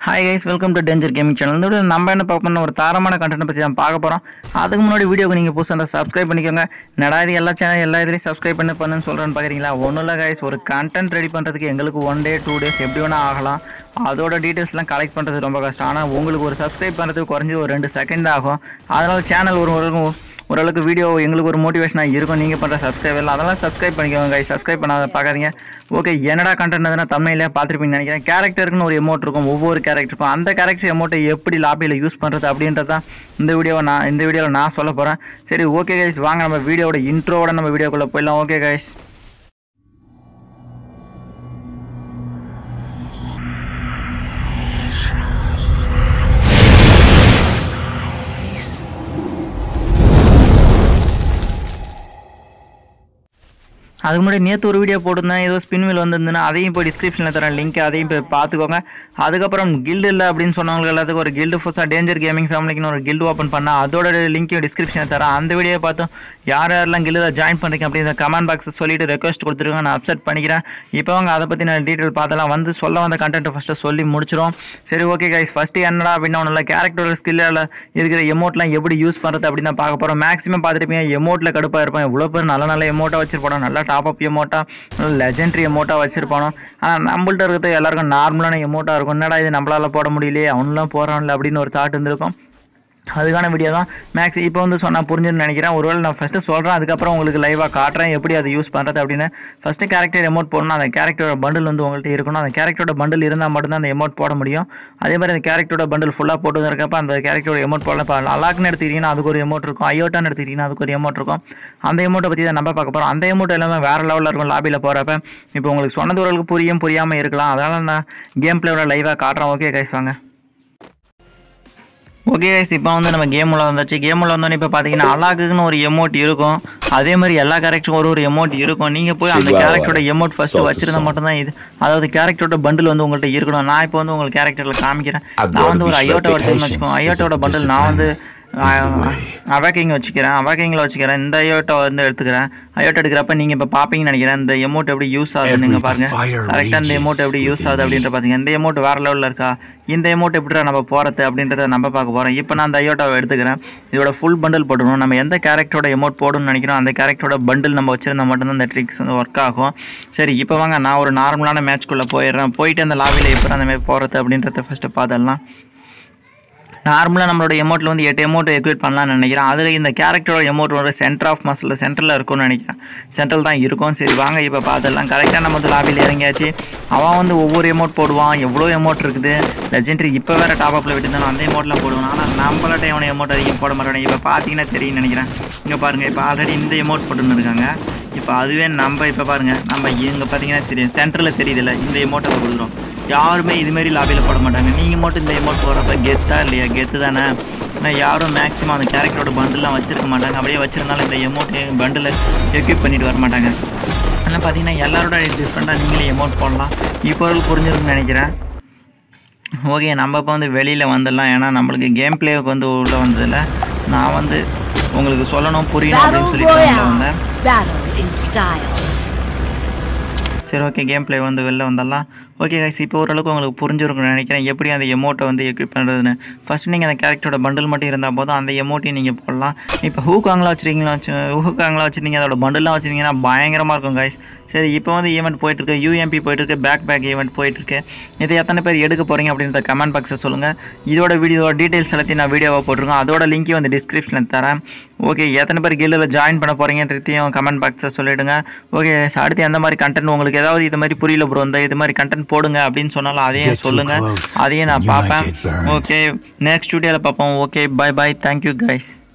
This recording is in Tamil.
Hi guys welcome to danger gaming channel இந்த video ல நம்ம என்ன பார்க்கணும் ஒரு தாரமான கண்டென்ட் பற்றி தான் பார்க்க போகிறோம் அதுக்கு முன்னாடி வீடியோக்கு நீங்கள் புதுசாக இருந்தால் சப்ஸ்கிரைப் பண்ணிக்கோங்க நடா இது எல்லா சேனல் எல்லா இதுலையும் சப்ஸ்கிரைப் பண்ணி பண்ணுன்னு சொல்கிறேன்னு பார்க்குறீங்களா ஒன்றும் இல்லை கைஸ் ஒரு கண்டென்ட் ரெடி பண்ணுறதுக்கு எங்களுக்கு ஒன் டே டூ டேஸ் எப்படி வேணால் ஆகலாம் அதோட டீட்டெயில்ஸ்லாம் கலெக்ட் பண்ணுறது ரொம்ப கஷ்டம் ஆனால் உங்களுக்கு ஒரு சப்ஸ்கிரைப் பண்ணுறதுக்கு குறைஞ்சி ஒரு ரெண்டு செகண்ட் ஆகும் அதனால் சேனல் ஒரு ஒரு ஓரளவுக்கு வீடியோ எங்களுக்கு ஒரு மோட்டிவேஷனாக இருக்கும் நீங்கள் பண்ணுற சப்ஸ்கிரைப் எல்லாம் அதெல்லாம் சப்ஸ்கிரைப் பண்ணிக்கோங்க guys. சப்ஸ்கிரைப் பண்ணாத பார்க்காதீங்க ஓகே என்னடா கண்டென்ட் எதுனா தமிழில் பார்த்துருப்பீங்கன்னு நினைக்கிறேன் கேரக்டருக்குன்னு ஒரு எமௌண்ட் இருக்கும் ஒவ்வொரு கேரக்டருக்கும் அந்த கேரக்டர் எமௌண்ட்டை எப்படி லாபியில் யூஸ் பண்ணுறது அப்படின்றது தான் இந்த வீடியோவை நான் இந்த வீடியோவில் நான் சொல்ல போகிறேன் சரி ஓகே கைஸ் வாங்க நம்ம வீடியோவோட இன்ட்ரோவோட நம்ம வீடியோக்குள்ளே போயிடலாம் ஓகே கைஸ் அதுக்கு முன்னாடி நேற்று ஒரு வீடியோ போட்டிருந்தேன் ஏதோ ஸ்பின் வீல் வந்திருந்ததுன்னா அதையும் போய் டிஸ்கிரிப்ஷனில் தரேன் லிங்க் அதையும் போய் பார்த்துக்கோங்க அதுக்கப்புறம் கில்டு இல்லை அப்படின்னு சொன்னவங்க எல்லாத்துக்கும் ஒரு கில்டு ஃபுல்லாக டேஞ்சர் கேமிங் ஃபேமிலிக்குன்னு ஒரு கில்டு ஓப்பன் பண்ணால் அதோட லிங்க்கையும் டிஸ்கிரிப்ஷனில் தரேன் அந்த வீடியோ பார்த்தும் யார் யாரெல்லாம் கில்டில் ஜாயின் பண்ணுறீங்க அப்படின்ற கமெண்ட் பாக்ஸ் சொல்லிட்டு ரெக்வஸ்ட் கொடுத்துருங்க நான் அப்செட் பண்ணிக்கிறேன் இப்போ அவங்க அதை பற்றி நான் டீட்டெயில் பார்த்தலாம் வந்து சொல்ல வந்த கண்டென்ட்டை ஃபஸ்ட்டு சொல்லி முடிச்சிடும் சரி ஓகே கைஸ் ஃபஸ்ட்டு என்னடா அப்படின்னா ஒன்றும் இல்லை கேரக்டரோட ஸ்கில்லில் இருக்கிற எமௌண்ட்லாம் எப்படி யூஸ் பண்ணுறது அப்படின்னு தான் பார்க்க போகிறோம் மேக்ஸிமம் பார்த்துருப்பீங்க எமௌண்ட்டில் கடுப்பாக இருப்பேன் இவ்வளோ பேர் நல்ல நல்ல எமௌண்ட்டாக வச்சிருப்பானோ நல்லா டாப் அப் எமௌண்ட்டாக லெஜெண்டரி எமௌண்ட்டாக வச்சிருப்பானோ ஆனால் நம்மள்ட்ட இருக்கிறது எல்லாருக்கும் நார்மலான எமௌண்ட்டாக இருக்கும் என்னடா இது நம்மளால் போட முடியலையே அவனுலாம் போகிறான்ல அப்படின்னு ஒரு தாட் இருந்திருக்கும் அதுக்கான வீடியோ தான் மேக்ஸ் இப்போ வந்து சொன்னால் புரிஞ்சுன்னு நினைக்கிறேன் ஒருவேளை நான் ஃபஸ்ட்டு சொல்கிறேன் அதுக்கப்புறம் உங்களுக்கு லைவாக காட்டுறேன் எப்படி அதை யூஸ் பண்ணுறது அப்படின்னு ஃபஸ்ட்டு கேரக்டர் எமௌண்ட் போடணும் அந்த கேரக்டரோட பண்டில் வந்து உங்கள்கிட்ட இருக்கணும் அந்த கேரக்டரோட பண்டில் இருந்தால் மட்டும்தான் அந்த எமௌண்ட் போட முடியும் அதே மாதிரி அந்த கேரக்டரோட பண்டில் ஃபுல்லாக போட்டு இருக்கப்ப அந்த கேரக்டரோட எமௌண்ட் போடலாம் இப்போ அலாக்னு எடுத்துக்கிட்டிங்கன்னா அதுக்கு ஒரு எமௌண்ட் இருக்கும் ஐயோட்டான்னு எடுத்துக்கிட்டிங்கன்னா அதுக்கு ஒரு எமௌண்ட் இருக்கும் அந்த எமௌண்ட்டை பற்றி தான் நம்ம பார்க்க போகிறோம் அந்த எமௌண்ட் எல்லாமே வேறு லெவலில் இருக்கும் லாபியில் போகிறப்ப இப்போ உங்களுக்கு சொன்னது ஓரளவுக்கு புரியும் புரியாமல் இருக்கலாம் அதனால் நான் கேம் பிளேயோட லைவாக காட்டுறேன் ஓகே கைஸ் வாங்க ஓகே கைஸ் இப்போ வந்து நம்ம கேம் உள்ள வந்தாச்சு கேம் உள்ள வந்தோடனே இப்போ பார்த்தீங்கன்னா அலாக்குன்னு ஒரு எமௌண்ட் இருக்கும் அதே மாதிரி எல்லா கேரக்டரும் ஒரு ஒரு எமௌண்ட் இருக்கும் நீங்கள் போய் அந்த கேரக்டரோட எமௌண்ட் ஃபஸ்ட்டு வச்சிருந்தா மட்டும்தான் இது அதாவது கேரக்டரோட பண்டில் வந்து உங்கள்கிட்ட இருக்கணும் நான் இப்போ வந்து உங்களுக்கு கேரக்டரில் காமிக்கிறேன் நான் வந்து ஒரு ஐயோட்டா வச்சுன்னு வச்சுக்கோங்க ஐயோட்டோட பண்டில் நான் வந்து அவாக்கிங் வச்சுக்கிறேன் அவாக்கிங்கில் வச்சுக்கிறேன் இந்த ஐயோட்டோ வந்து எடுத்துக்கிறேன் ஐயோட்டோ எடுக்கிறப்ப நீங்கள் இப்போ பார்ப்பீங்கன்னு நினைக்கிறேன் இந்த எமௌண்ட் எப்படி யூஸ் ஆகுது நீங்கள் பாருங்கள் கரெக்டாக இந்த எமௌண்ட் எப்படி யூஸ் ஆகுது அப்படின்ற பார்த்தீங்க இந்த எமௌண்ட் வேறு லெவலில் இருக்கா இந்த எமௌண்ட் எப்படி நம்ம போகிறது அப்படின்றத நம்ம பார்க்க போகிறோம் இப்போ நான் அந்த ஐயோட்டாவை எடுத்துக்கிறேன் இதோட ஃபுல் பண்டில் போட்டுக்கணும் நம்ம எந்த கேரக்டரோட எமௌண்ட் போடணும்னு நினைக்கிறோம் அந்த கேரக்டரோட பண்டில் நம்ம வச்சிருந்தா மட்டும்தான் இந்த ட்ரிக்ஸ் வந்து ஒர்க் ஆகும் சரி இப்போ வாங்க நான் ஒரு நார்மலான மேட்ச்க்குள்ளே போயிடுறேன் போயிட்டு அந்த லாபியில் எப்படி அந்த மாதிரி போகிறது அப்படின்றத ஃபஸ்ட்டு பார்த்துடலாம் நார்மலாக நம்மளோட எமௌண்ட்டில் வந்து எட்டு எமௌண்ட் எக்யூட் பண்ணலாம்னு நினைக்கிறேன் அதில் இந்த கேரக்டரோட எமௌண்ட் ஒரு சென்டர் ஆஃப் மசில் சென்டரில் இருக்கும்னு நினைக்கிறேன் சென்ட்ரல் தான் இருக்கும் சரி வாங்க இப்போ பார்த்துடலாம் கரெக்டாக நம்ம வந்து லாபியில் இறங்கியாச்சு அவன் வந்து ஒவ்வொரு எமௌண்ட் போடுவான் எவ்வளோ எமௌண்ட் இருக்குது லெஜெண்டரி இப்போ வேறு டாப் அப்பில் விட்டுருந்தானோ அந்த எமௌண்ட்லாம் போடுவான் ஆனால் நம்மள்ட்ட எவனை எமௌண்ட் அதிகம் போட மாட்டேன் இப்போ பார்த்தீங்கன்னா தெரியும் நினைக்கிறேன் இங்கே பாருங்கள் இப்போ ஆல்ரெடி இந்த எமௌண்ட் போட்டுன்னு இருக்காங்க இப்போ அதுவே நம்ம இப்போ பாருங்கள் நம்ம இங்கே பார்த்தீங்கன்னா சரி சென்டரில் தெரியுதுல்ல இந்த எமௌண்ட்டை கொடுக்குறோம் யாருமே இதுமாரி லாபியில் போட மாட்டாங்க நீங்கள் மட்டும் இந்த எமௌண்ட் போடுறப்ப கெத்தா இல்லையா கெத்து தானே ஆனால் யாரும் மேக்ஸிமம் அந்த கேரக்டரோட பண்டில்லாம் வச்சிருக்க மாட்டாங்க அப்படியே வச்சிருந்தாலும் இந்த எமௌண்ட் பண்டில் எக்யூப் பண்ணிட்டு வர மாட்டாங்க அதனால் பார்த்தீங்கன்னா எல்லாரோட டிஃப்ரெண்ட்டாக நீங்களே எமௌண்ட் போடலாம் இப்போ புரிஞ்சிருக்குன்னு நினைக்கிறேன் ஓகே நம்ம இப்போ வந்து வெளியில் வந்துடலாம் ஏன்னா நம்மளுக்கு கேம் பிளேவுக்கு வந்து உள்ளே வந்ததில்ல நான் வந்து உங்களுக்கு சொல்லணும் புரியணும் அப்படின்னு Battle சொல்லிட்டு உள்ளே Royale. வந்தேன் Battle in style. சரி ஓகே கேம் ப்ளே வந்து வெளில வந்துடலாம் ஓகே கைஸ் இப்போ ஓரளவுக்கு உங்களுக்கு புரிஞ்சிருக்கும்னு நினைக்கிறேன் எப்படி அந்த எமௌண்ட்டை வந்து எக்யூப் பண்ணுறதுன்னு ஃபஸ்ட் நீங்கள் அந்த கேரக்டரோட பண்டில் மட்டும் இருந்தால் போதும் அந்த எமௌண்ட்டையும் நீங்கள் போடலாம் இப்போ ஹூக்காங்கலாம் வச்சுருக்கீங்களா வச்சு ஹூக்காங்கலாம் வச்சுருந்தீங்க அதோட பண்டில்லாம் வச்சுருந்தீங்கன்னா பயங்கரமாக இருக்கும் கைஸ் சரி இப்போ வந்து ஈவெண்ட் போயிட்டுருக்கு யூஎம்பி போயிட்டுருக்கு பேக் பேக் ஈவெண்ட் போயிட்டுருக்கு இதை எத்தனை பேர் எடுக்க போகிறீங்க அப்படின்றத கமெண்ட் பாக்ஸில் சொல்லுங்கள் இதோட வீடியோ டீட்டெயில்ஸ் எல்லாத்தையும் நான் வீடியோவாக போட்டிருக்கேன் அதோட லிங்க்கையும் வந்து டிஸ்கிரிப்ஷனில் தரேன் ஓகே எத்தனை பேர் கில்லில் ஜாயின் பண்ண போகிறீங்கன்றதையும் கமெண்ட் பாக்ஸில் சொல்லிவிடுங்க ஓகே அடுத்து எந்த மாதிரி கண்டென்ட் உங்களுக்கு ஏதாவது இது மாதிரி புரியல ப்ரோ இந்த இது மாதிரி கண்டென்ட் போடுங்க அப்படின்னு சொன்னாலும் அதையும் Get too சொல்லுங்கள் close. அதையும் நான் You might பார்ப்பேன் get burned. ஓகே நெக்ஸ்ட் வீடியோவில் பார்ப்போம் okay bye bye thank you guys